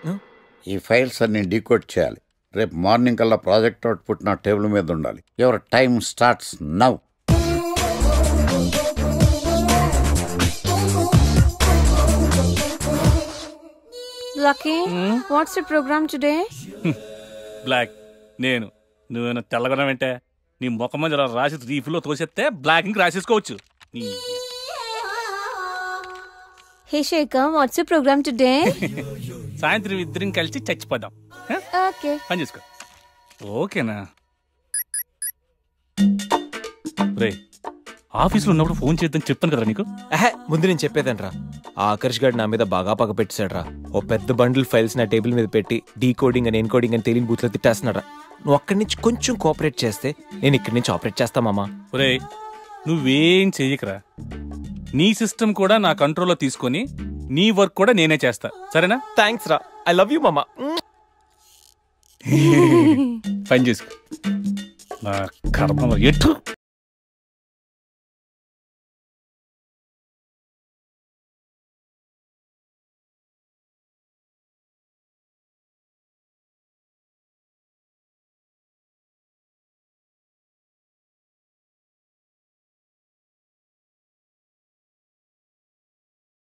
ఈ ఫైల్స్ అన్ని డీకోడ్ చేయాలి రేపు మార్నింగ్ కల్లా ప్రాజెక్ట్ అవుట్పుట్ నా టేబుల్ మీద ఉండాలి your time starts now Lucky, what's the program today? Black నేను నువ్వేనా తెల్లగొనం ఏంటే నీ ముఖం మీద ఇలా రాసి రీఫ్లో తోసేస్తే బ్లాక్ ఇంక్ రాసేసుకోవచ్చు నీ Hey Shekhar, what's the program today? సాయంత్రం ఇద్దరం కలిసి చచ్చిపోదాం హ? okay. పని చేసుకో ఓకేనా రే ఆఫీస్లో ఉన్నప్పుడు ఫోన్ చేద్దని చెప్పాను కదా నీకు అహే ముందు నేను చెప్పేదనరా ఆ ఆకర్ష్ గారు నా మీద బాగా పగ పెట్టాడు రా ఓ పెద్ద బండిల్ ఫైల్స్ నా టేబుల్ మీద పెట్టి డీ కోడింగ్ అని ఎన్కోడింగ్ అని తెలియని బూత్లో తిట్టేస్తున్నాడు నువ్వు అక్కడి నుంచి కొంచెం కోఆపరేట్ చేస్తే నేను ఇక్కడి నుంచి ఆపరేట్ చేస్తా మామా ఒరే నువ్వేం చెయ్యకరా నీ సిస్టమ్ కూడా నా కంట్రోల్లో తీసుకొని నీ వర్క్ కూడా నేనే చేస్తా సరేనా థ్యాంక్స్ రా ఐ లవ్ యూ మామా పని చేసుకో నా కర్మ ఎటు